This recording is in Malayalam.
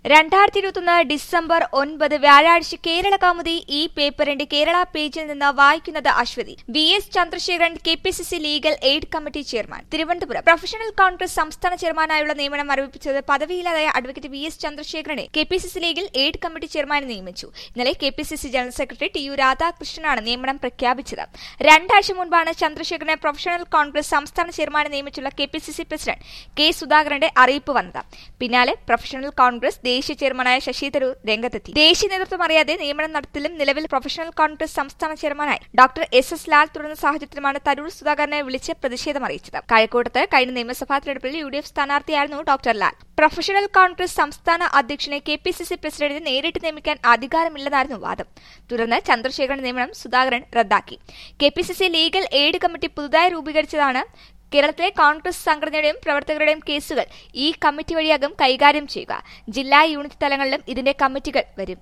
രണ്ടായിരത്തി ഇരുപത്തൊന്ന് ഡിസംബർ ഒൻപത് വ്യാഴാഴ്ച കേരള കൗമുദി ഈ പേപ്പറിന്റെ കേരള പേജിൽ നിന്ന് വായിക്കുന്നത് Aswathy V S Chandrasekharan K P C C legal aid committee chairman Thiruvananthapuram Professional Congress സംസ്ഥാന ചെയർമാനായുള്ള നിയമനം മരവിപ്പിച്ചത് പദവിയില്ലാതായ അഡ്വക്കേറ്റ് വി എസ് ചന്ദ്രശേഖരനെ K P C C legal aid committee ചെയർമാനെ നിയമിച്ചു ഇന്നലെ K P C C general secretary T U രാധാകൃഷ്ണനാണ് നിയമനം പ്രഖ്യാപിച്ചത് രണ്ടാഴ്ച മുൻപാണ് ചന്ദ്രശേഖരനെ പ്രൊഫഷണൽ കോൺഗ്രസ് സംസ്ഥാന ചെയർമാനെ നിയമിച്ചുള്ള K P C C president K സുധാകരന്റെ അറിയിപ്പ് വന്നത് പിന്നാലെ പ്രൊഫഷണൽ കോൺഗ്രസ് ദേശീയ ചെയർമാനായ ശശി തരൂർ രംഗത്തെത്തി ദേശീയ നേതൃത്വം അറിയാതെ നിയമനം നടത്തലും നിലവിൽ പ്രൊഫഷണൽ കോൺഗ്രസ് സംസ്ഥാന ചെയർമാനായി ഡോക്ടർ എസ് എസ് ലാൽ തുടർന്ന സാഹചര്യത്തിലുമാണ് തരൂർ സുധാകരനെ വിളിച്ച് പ്രതിഷേധം അറിയിച്ചത് കഴക്കൂട്ടത്ത് കഴിഞ്ഞ നിയമസഭാ തെരഞ്ഞെടുപ്പിൽ യു ഡി എഫ് സ്ഥാനാർത്ഥിയായിരുന്നു ഡോക്ടർ ലാൽ പ്രൊഫഷണൽ കോൺഗ്രസ് സംസ്ഥാന അധ്യക്ഷനെ കെ പി സി സി പ്രസിഡന്റിനെ നേരിട്ട് നിയമിക്കാൻ അധികാരമില്ലെന്നായിരുന്നു വാദം തുടർന്ന് ചന്ദ്രശേഖരൻ നിയമനം സുധാകരൻ റദ്ദാക്കി K P C C legal aid committee പുതുതായി രൂപീകരിച്ചതാണ് കേരളത്തിലെ കോൺഗ്രസ് സംഘടനയുടെയും പ്രവർത്തകരുടെയും കേസുകൾ ഈ കമ്മിറ്റി വഴിയാകും കൈകാര്യം ചെയ്യുക ജില്ലാ യൂണിറ്റ് തലങ്ങളിലും ഇതിന്റെ കമ്മിറ്റികൾ വരും